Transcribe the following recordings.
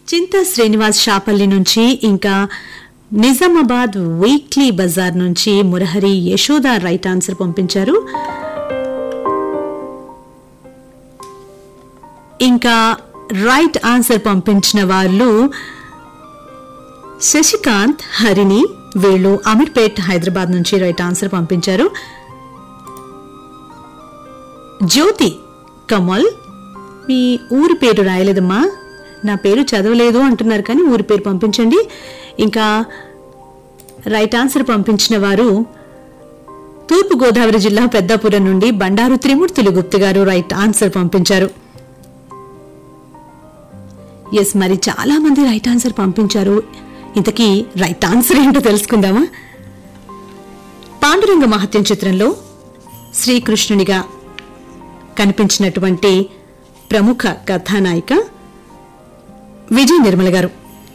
చింతా శ్రీనివాస్ షాపల్లి నుంచి ఇంకా నిజామాబాద్ వీక్లీ బజార్ నుంచి మురహరి యశోద రైట్ ఆన్సర్ పంపించారు ఇంకా రైట్ ఆన్సర్ పంపించిన వాళ్ళు శశికాంత్ హరిణి వీళ్ళు అమీర్పేట్ హైదరాబాద్ నుంచి రైట్ ఆన్సర్ పంపించారు జ్యోతి కమల్ మీ ఊరి పేరు రాయలేదమ్మా నా పేరు చదవలేదు అంటున్నారు కానీ ఊరి పేరు పంపించండి ఇంకా రైట్ ఆన్సర్ పంపించిన వారు తూర్పు గోదావరి జిల్లా పెద్దాపురం నుండి బండారు త్రిమూర్తులు గుప్తి గారు రైట్ ఆన్సర్ పంపించారు ఎస్ మరి చాలా మంది రైట్ ఆన్సర్ పంపించారు ఇంతకీ రైట్ ఆన్సర్ ఏంటో తెలుసుకుందామా పాండురంగ మహత్యం చిత్రంలో శ్రీకృష్ణునిగా కనిపించినటువంటి ప్రముఖ కథానాయిక విజయ నిర్మల గారు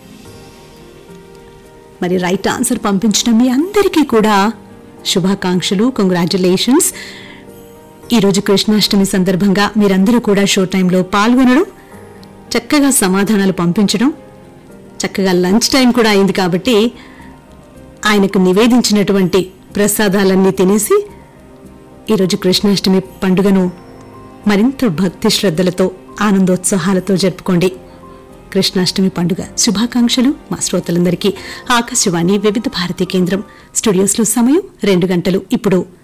మరి రైట్ ఆన్సర్ పంపించిన మీ అందరికీ కూడా శుభాకాంక్షలు కంగ్రాచులేషన్స్ ఈరోజు కృష్ణాష్టమి సందర్భంగా మీరందరూ కూడా షో టైంలో పాల్గొనడం చక్కగా సమాధానాలు పంపించడం చక్కగా లంచ్ టైం కూడా అయింది కాబట్టి ఆయనకు నివేదించినటువంటి ప్రసాదాలన్నీ తినేసి ఈరోజు కృష్ణాష్టమి పండుగను మరింత భక్తి శ్రద్ధలతో ఆనందోత్సాహాలతో జరుపుకోండి కృష్ణాష్టమి పండుగ శుభాకాంక్షలు మా శ్రోతలందరికీ ఆకాశవాణి వివిధ భారతి కేంద్రం స్టూడియోస్లో సమయం రెండు గంటలు ఇప్పుడు